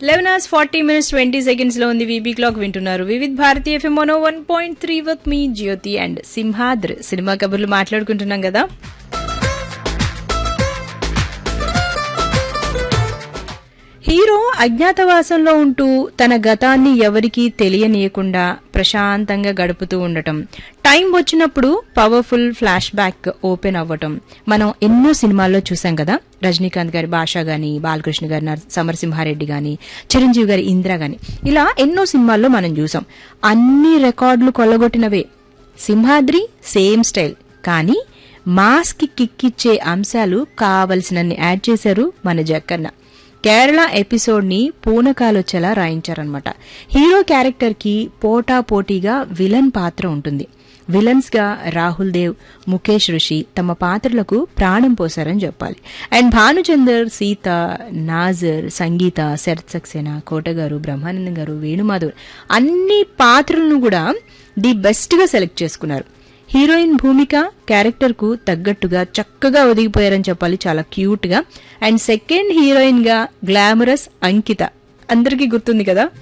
eleven hours forty minutes twenty seconds లో ఉంది VB clock వింటున్నారు వివిధ్ భారతీయ ఎఫ్ఎం మనో one point three with me Jyothi and Simhadri cinema కబుర్లు మాట్లాడుకుంటున్నాం కదా హీరో అజ్ఞాతవాసంలో ఉంటూ తన గతాన్ని ఎవరికీ తెలియనీయకుండా ప్రశాంతంగా గడుపుతూ ఉండటం టైం వచ్చినప్పుడు పవర్ఫుల్ ఫ్లాష్ బ్యాక్ ఓపెన్ అవ్వటం మనం ఎన్నో సినిమాల్లో చూసాం కదా రజనీకాంత్ గారి భాష గాని బాలకృష్ణ గారి నర- సమరసింహారెడ్డి గాని చిరంజీవి గారి ఇందిరా గాని ఇలా ఎన్నో సినిమాల్లో మనం చూసాం అన్ని రికార్డులు కొల్లగొట్టినవే సింహాద్రి సేమ్ స్టైల్ కానీ మాస్ కి కిక్కిచ్చే అంశాలు కావలసినన్ని యాడ్ చేశారు మన జక్కన్న కేరళ ఎపిసోడ్ ని పూనకాలొచ్చేలా రాయించారనమాట హీరో క్యారెక్టర్ కి పోటా పోటీగా విలన్ పాత్ర ఉంటుంది విలన్స్ గా రాహుల్ దేవ్ ముఖేష్ ఋషి తమ పాత్రలకు ప్రాణం పోశారని చెప్పాలి అండ్ భానుచందర్ సీత నాజర్ సంగీత శరత్ సక్సేనా కోటగారు బ్రహ్మానందం గారు వేణుమాధవ్ అన్ని పాత్రలను కూడా ది బెస్ట్ గా సెలెక్ట్ చేసుకున్నారు హీరోయిన్ భూమిక క్యారెక్టర్ కు తగ్గట్టుగా చక్కగా ఒదిగిపోయారని చెప్పాలి చాలా క్యూట్ గా అండ్ సెకండ్ హీరోయిన్ గా గ్లామరస్ అంకిత అందరికీ గుర్తుంది కదా